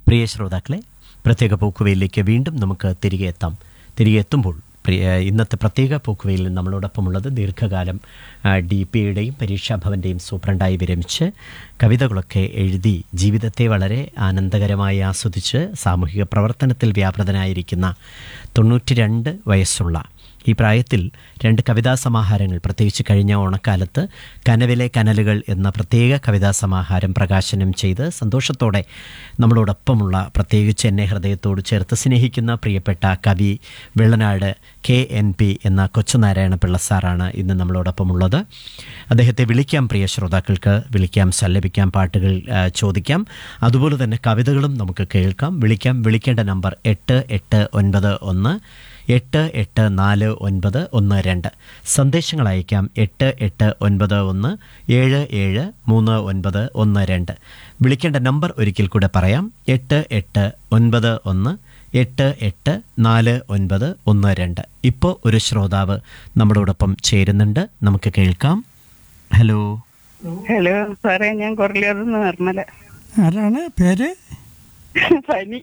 പ്രിയ ശ്രോതാക്കളെ പ്രത്യേക പോക്കുവയിലേക്ക് വീണ്ടും നമുക്ക് തിരികെ എത്താം തിരികെ എത്തുമ്പോൾ പ്രിയ ഇന്നത്തെ പ്രത്യേക പോക്കുവയിൽ നമ്മളോടൊപ്പമുള്ളത് ദീർഘകാലം ഡി പി യുടെയും പരീക്ഷാഭവൻ്റെയും സൂപ്രണ്ടായി വിരമിച്ച് കവിതകളൊക്കെ എഴുതി ജീവിതത്തെ വളരെ ആനന്ദകരമായി ആസ്വദിച്ച് സാമൂഹിക പ്രവർത്തനത്തിൽ വ്യാപൃതനായിരിക്കുന്ന തൊണ്ണൂറ്റി രണ്ട് വയസ്സുള്ള ഈ പ്രായത്തിൽ രണ്ട് കവിതാ സമാഹാരങ്ങൾ പ്രത്യേകിച്ച് കഴിഞ്ഞ ഓണക്കാലത്ത് കനവിലെ കനലുകൾ എന്ന പ്രത്യേക കവിതാ സമാഹാരം പ്രകാശനം ചെയ്ത് സന്തോഷത്തോടെ നമ്മളോടൊപ്പമുള്ള പ്രത്യേകിച്ച് എന്നെ ഹൃദയത്തോട് ചേർത്ത് സ്നേഹിക്കുന്ന പ്രിയപ്പെട്ട കവി വെള്ളനാട് കെ എൻ പി എന്ന കൊച്ചുനാരായണ പിള്ള സാറാണ് ഇന്ന് നമ്മളോടൊപ്പമുള്ളത് അദ്ദേഹത്തെ വിളിക്കാം പ്രിയ ശ്രോതാക്കൾക്ക് വിളിക്കാം സല്ലപിക്കാം പാട്ടുകൾ ആ, ചോദിക്കാം അതുപോലെ തന്നെ കവിതകളും നമുക്ക് കേൾക്കാം വിളിക്കാം വിളിക്കേണ്ട നമ്പർ എട്ട് എട്ട് ഒൻപത് ഒന്ന് എട്ട് എട്ട് നാല് ഒൻപത് ഒന്ന് രണ്ട് സന്ദേശങ്ങൾ അയക്കാം എട്ട് എട്ട് ഒൻപത് ഒന്ന് ഏഴ് ഏഴ് മൂന്ന് ഒൻപത് ഒന്ന് രണ്ട് വിളിക്കേണ്ട നമ്പർ ഒരിക്കൽ കൂടെ പറയാം എട്ട് എട്ട് ഒൻപത് ഒന്ന് എട്ട് എട്ട് നാല് ഒൻപത് ഒന്ന് രണ്ട് ഇപ്പോൾ ഒരു ശ്രോതാവ് നമ്മളോടൊപ്പം ചേരുന്നുണ്ട് നമുക്ക് കേൾക്കാം ഹലോ ഹലോ സാറേ ഞാൻ കുറലിയാതെന്ന് നിർമ്മല ആരാണ് പേര് പനി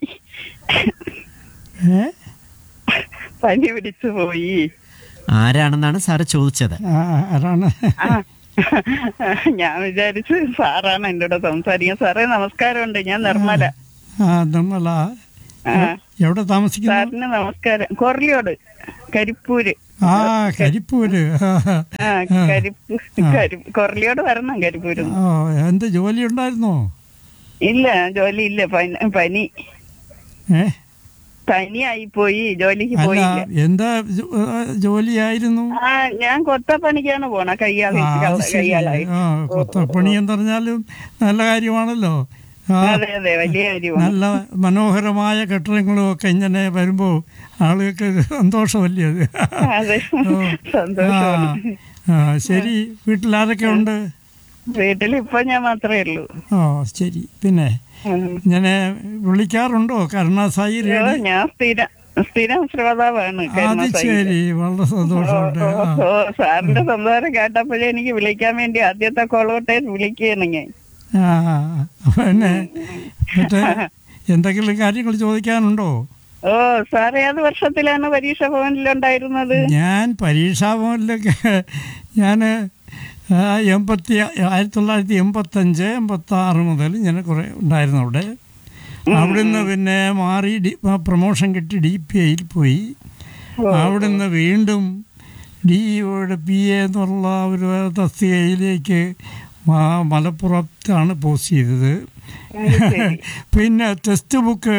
ഏ പനി പിടിച്ചു പോയി ആരാണെന്നാണ് സാറ് ചോദിച്ചത് ആ, ആരാണ് ആ, ഞാൻ വിചാരിച്ചു സാറാണ് എൻ്റെ കൂടെ സംസാരിക്കാൻ സാറേ നമസ്കാരമുണ്ട് ഞാൻ നിർമ്മല ആ നിർമ്മല ആ എവിടെ താമസിക്കുന്നു സാറിന് നമസ്കാരം കൊറലിയോട് കരിപ്പൂര് ആ കരിപ്പൂര് ആ, ആ കരിപ്പൂ കരി കൊറലിയോട് വരണം കരിപ്പൂര് ഓ എന്ത് ജോലി ഉണ്ടായിരുന്നോ ഇല്ല ജോലി ഇല്ല പനി പനി ഏ പനിയായി പോയി ജോലിക്ക് അല്ല പോയില്ല എന്താ ജോ- ആ, ജോലിയായിരുന്നു ആ ഞാൻ കൊത്തപ്പണിക്കാണ് പോണ കയ്യാളി ആ, അത് ശരി. കയ്യാളായി ആ കൊത്തപ്പണി എന്ന് പറഞ്ഞാലും നല്ല കാര്യമാണല്ലോ ആ അതെ അതെ വലിയ കാര്യമാണ് നല്ല മനോഹരമായ കെട്ടിടങ്ങളും ഒക്കെ ഇങ്ങനെ വരുമ്പോ ആളുകൾക്ക് സന്തോഷമല്ലേ അത് അതെ ഓ, സന്തോഷമാണ് ആ, ആ, ശരി വീട്ടിൽ ആരൊക്കെ ഉണ്ട് വീട്ടിൽ ഇപ്പൊ ഞാൻ മാത്രമേ ഉള്ളൂ ഓ ശരി പിന്നെ ഉം. ഞാൻ വിളിക്കാറുണ്ടോ കരുണാസായി ഓ, റേഡിയോ ഞാൻ സ്ഥിരം സ്ഥിരം ശ്രോതാവാണ് അത് കരുണാസായി. ശരി വളരെ സന്തോഷമുണ്ട് ഓ, ആ. ഓ, സാറിന്റെ സംസാരം കേട്ടപ്പോഴേ എനിക്ക് വിളിക്കാൻ വേണ്ടി ആദ്യത്തെ കോളോട്ടെ വിളിക്കുകയാണ് ഞാൻ ആ പിന്നെ മറ്റേ എന്തെങ്കിലും കാര്യങ്ങൾ ചോദിക്കാനുണ്ടോ ഓ സാർ ഏത് വർഷത്തിലാണ് പരീക്ഷ ഭവനിലുണ്ടായിരുന്നത് ഞാൻ പരീക്ഷാഭവനിലൊക്കെ ഞാൻ എൺപത്തി ആയിരത്തി തൊള്ളായിരത്തി എൺപത്തഞ്ച് എൺപത്തി ആറ് മുതൽ ഞാൻ കുറേ ഉണ്ടായിരുന്നു അവിടെ അവിടുന്ന് പിന്നെ മാറി ഡി പ്രൊമോഷൻ കിട്ടി ഡി പി ഐയിൽ പോയി അവിടുന്ന് വീണ്ടും ഡി ഒയുടെ പി എ എന്നുള്ള ഒരു തസ്തികയിലേക്ക് മ- മലപ്പുറത്താണ് പോസ്റ്റ് ചെയ്തത് പിന്നെ ടെക്സ്റ്റ് ബുക്ക്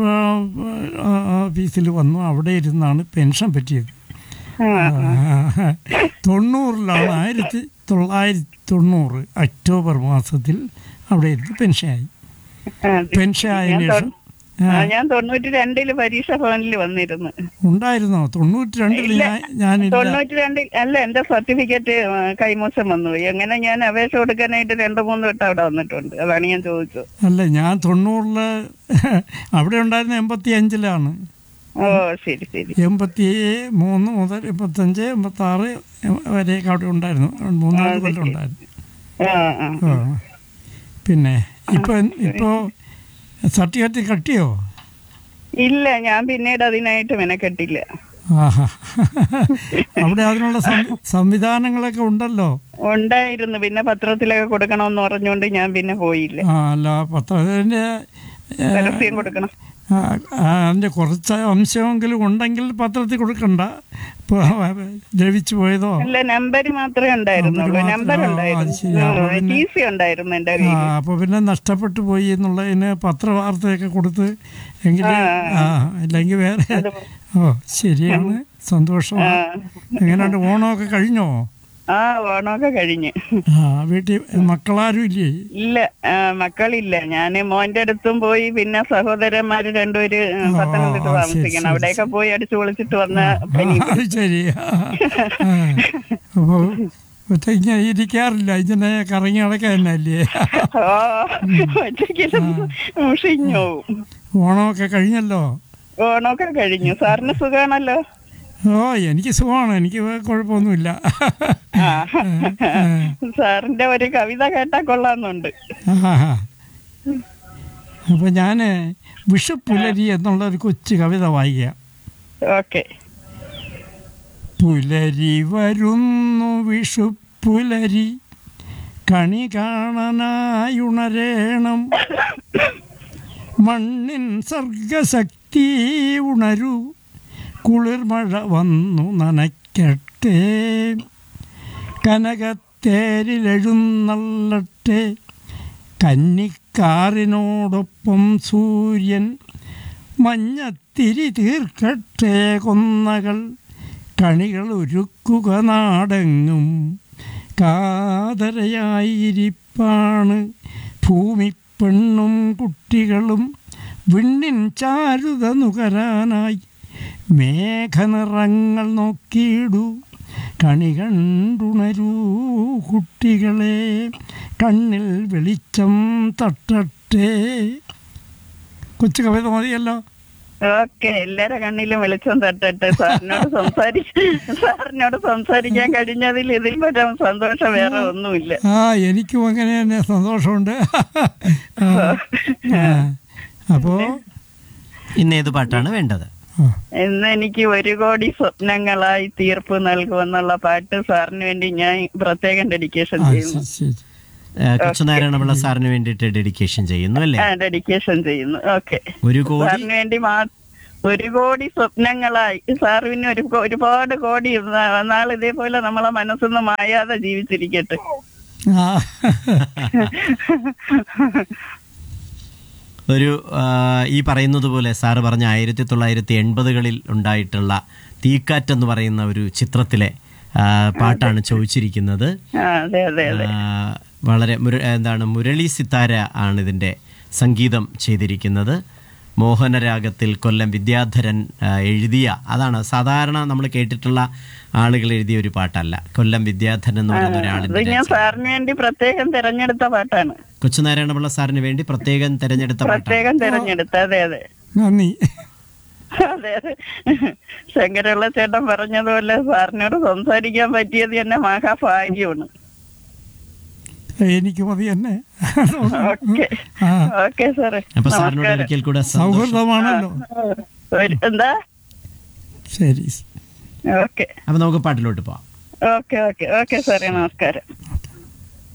ഓഫീസിൽ വന്നു അവിടെ ഇരുന്നാണ് പെൻഷൻ പറ്റിയത് ആ, തൊണ്ണൂറിലാണ് ആയിരത്തി തൊള്ളായിരത്തി തൊണ്ണൂറ് ഒക്ടോബർ മാസത്തിൽ അവിടെ ഇരുന്ന് പെൻഷനായി ആ, പെൻഷനായതിനു ഞാൻ ശേഷം തൊ- ആ, ഞാൻ തൊണ്ണൂറ്റി രണ്ടില് പരീക്ഷ ഭവനിൽ വന്നിരുന്നു ഉണ്ടായിരുന്നോ തൊണ്ണൂറ്റി രണ്ടിൽ ഞാൻ ഞാനില്ല തൊണ്ണൂറ്റി രണ്ടിൽ അല്ല എന്റെ സർട്ടിഫിക്കറ്റ് കൈമോശം വന്നു എങ്ങനെ ഞാൻ അപേക്ഷ കൊടുക്കാനായിട്ട് രണ്ടു മൂന്ന് വട്ടം അവിടെ വന്നിട്ടുണ്ട് അതാണ് ഞാൻ ചോദിച്ചത് അല്ല ഞാൻ തൊണ്ണൂറില് അവിടെ ഉണ്ടായിരുന്ന എൺപത്തി അഞ്ചിലാണ് ഓ ശരി ശരി എൺപത്തി മൂന്ന് മുതൽ എൺപത്തഞ്ച് എൺപത്തി ആറ് വരെയൊക്കെ അവിടെ ഉണ്ടായിരുന്നു മൂന്നാല് കൊല്ലം ഉണ്ടായിരുന്നു ആ ആ ആ. പിന്നെ ഇപ്പൊ ഇപ്പോ സർട്ടിഫിക്കറ്റ് കട്ടിയോ ഇല്ല ഞാൻ പിന്നീട് അതിനായിട്ട് മെനക്കെട്ടില്ല ആഹാ അവിടെ അതിനുള്ള സം- സംവിധാനങ്ങളൊക്കെ ഉണ്ടല്ലോ ഉണ്ടായിരുന്നു പിന്നെ പത്രത്തിലൊക്കെ കൊടുക്കണമെന്ന് പറഞ്ഞുകൊണ്ട് ഞാൻ പിന്നെ പോയില്ല ആ അല്ല പത്രത്തിന്റെ ഏ, പരസ്യം കൊടുക്കണം ആ, ആ, അതിന്റെ കുറച്ച് അംശമെങ്കിലും ഉണ്ടെങ്കിൽ പത്രത്തിൽ കൊടുക്കണ്ട ഇപ്പൊ ദ്രവിച്ചു പോയതോ അല്ല നമ്പർ മാത്രമേ ഉണ്ടായിരുന്നുള്ളൂ നമ്പര് നമ്പർ മാത്രം. ആ, അത് ശരി. അപ്പൊ ഉണ്ടായിരുന്നു പിന്നെ- ടി സി ഉണ്ടായിരുന്നു എന്റെ ആ കയ്യിൽ അപ്പൊ പിന്നെ നഷ്ടപ്പെട്ടു പോയി എന്നുള്ളതിന് പത്രവാർത്തയൊക്കെ കൊടുത്ത് എങ്കിൽ ആ ഇല്ലെങ്കിൽ വേറെ ഓ ശരിയാണ് സന്തോഷമാണ് എങ്ങനെയുണ്ട് ഓണമൊക്കെ കഴിഞ്ഞോ ആ ഓണമൊക്കെ കഴിഞ്ഞ് ആ വീട്ടിൽ മക്കളാരും ഇല്ലേ ഇല്ല ആ, മക്കളില്ല ഞാൻ മോന്റെ അടുത്തും പോയി പിന്നെ സഹോദരന്മാര് രണ്ടുപേര് പത്തനംതിട്ട ആ, ശരി, താമസിക്കണം ശരി, അവിടെയൊക്കെ പോയി അടിച്ചു പൊളിച്ചിട്ട് വന്ന പനി ആ, അത് ശരി ആ, ആ. അപ്പൊ ഇപ്പൊ ഇങ്ങനെ ഇരിക്കാറില്ല ഇങ്ങനെ കറങ്ങി നടക്കാനല്ലേ ഓ ഒറ്റയ്ക്കും മുഷിഞ്ഞു ഓണമൊക്കെ കഴിഞ്ഞല്ലോ ഓണമൊക്കെ കഴിഞ്ഞു സാറിന് സുഖാണല്ലോ ഓ എനിക്ക് സുഖമാണ് എനിക്ക് കുഴപ്പമൊന്നുമില്ല ആ സാറിന്റെ ഒരു കവിത കേട്ടാ കൊള്ളാന്നുണ്ട് ആഹാ. അപ്പോൾ ഞാൻ വിഷുപ്പുലരി എന്നുള്ള ഒരു കൊച്ചു കവിത വായിക്കാം ഓക്കെ പുലരി വരുന്നു വിഷുപ്പുലരി കണി കാണാനായുണരേണം മണ്ണിൻ സർഗശക്തി ഉണരൂ കുളിർമഴ വന്നു നനയ്ക്കട്ടെ കനകത്തേരിലെഴുന്നള്ളട്ടെ കന്നിക്കാറിനോടൊപ്പം സൂര്യൻ മഞ്ഞത്തിരി തീർക്കട്ടെ കൊന്നകൾ കണികൾ ഒരുക്കുക നാടെങ്ങും കാതരയായിരിപ്പാണ് ഭൂമി പെണ്ണും കുട്ടികളും വിണ്ണിൻ ചാരുത നുകരാനായി മേഘനിറങ്ങൾ നോക്കിയിടൂ കണി കണ്ടുണരൂ കുട്ടികളെ കണ്ണിൽ വെളിച്ചം തട്ടട്ടെ കൊച്ചു കവിത മതിയല്ലോ ഓക്കെ എല്ലാരെ കണ്ണിലും വെളിച്ചം തട്ടട്ടെ സാറിനോട് സംസാരി സാറിനോട് സംസാരിക്കാൻ കഴിഞ്ഞതിൽ ഇതിൽ പറ്റാൻ സന്തോഷം വേറെ ഒന്നുമില്ല ആ എനിക്കും അങ്ങനെ തന്നെ സന്തോഷമുണ്ട് ആ, ആ. അപ്പോ ഇന്ന് ഏത് പാട്ടാണ് വേണ്ടത് ആ, ഇന്ന് എനിക്ക് ഒരു കോടി സ്വപ്നങ്ങളായി തീർപ്പ് നൽകുമെന്നുള്ള പാട്ട് സാറിന് വേണ്ടി ഞാൻ പ്രത്യേകം ഡെഡിക്കേഷൻ ആ, ചെയ്യുന്നു ശരി, ശരി. ആ, കൊച്ചുനാരായണപിള്ള സാറിന് വേണ്ടിയിട്ട് ഡെഡിക്കേഷൻ ചെയ്യുന്നു അല്ലേ ആ ഡെഡിക്കേഷൻ ചെയ്യുന്നു ഓക്കെ ഒരു കോടി സാറിന് വേണ്ടി മാ ഒരു കോടി സ്വപ്നങ്ങളായി സാറിന് ഒരു കോ- ഒരുപാട് കോടി ന- നാൾ ഇതേപോലെ നമ്മളെ മനസ്സൊന്നും മായാതെ ജീവിച്ചിരിക്കട്ടെ ആ, ഒരു ആ, ഈ പറയുന്നത് പോലെ സാറ് പറഞ്ഞ ആയിരത്തി തൊള്ളായിരത്തി എൺപതുകളിൽ ഉണ്ടായിട്ടുള്ള തീക്കാറ്റ് എന്ന് പറയുന്ന ഒരു ചിത്രത്തിലെ ആ, പാട്ടാണ് ചോദിച്ചിരിക്കുന്നത് ആ അതെ അതെ അതെ ആ, വളരെ മുര- എന്താണ് മുരളി സിത്താര ആണ് ഇതിൻ്റെ സംഗീതം ചെയ്തിരിക്കുന്നത് മോഹനരാഗത്തിൽ കൊല്ലം വിദ്യാധരൻ ആ, എഴുതിയ അതാണ് സാധാരണ നമ്മൾ കേട്ടിട്ടുള്ള ആളുകൾ എഴുതിയ ഒരു പാട്ടല്ല കൊല്ലം വിദ്യാധരൻ എന്ന് പറയുന്ന അത് ഒരാളിൻ്റെ ഞാൻ സാറിന് വേണ്ടി പ്രത്യേകം തിരഞ്ഞെടുത്ത പാട്ടാണ് കൊച്ചുനാരായണപിള്ള സാറിന് വേണ്ടി പ്രത്യേകം തെരഞ്ഞെടുത്ത പാട്ടാണ് പ്രത്യേകം തിരഞ്ഞെടുത്ത അതെ അതെ നന്ദി അതെ അതെ ശങ്കരള്ള ചേട്ടൻ പറഞ്ഞതുപോലെ സാറിനോട് സംസാരിക്കാൻ പറ്റിയത് തന്നെ മഹാഭാഗ്യമാണ് എനിക്ക് മതി തന്നെ ഓക്കെ ആ ഓക്കെ സാറേ അപ്പൊ സാറിനോട് നമസ്കാരം. ഒരിക്കൽ കൂടെ സന്തോഷം സൗഹൃദമാണല്ലോ ഒരു- എന്താ ശരി ഓക്കെ അപ്പൊ നമുക്ക് പാട്ടിലോട്ട് പോവാം ഓക്കെ ഓക്കെ ഓക്കെ സാറേ നമസ്കാരം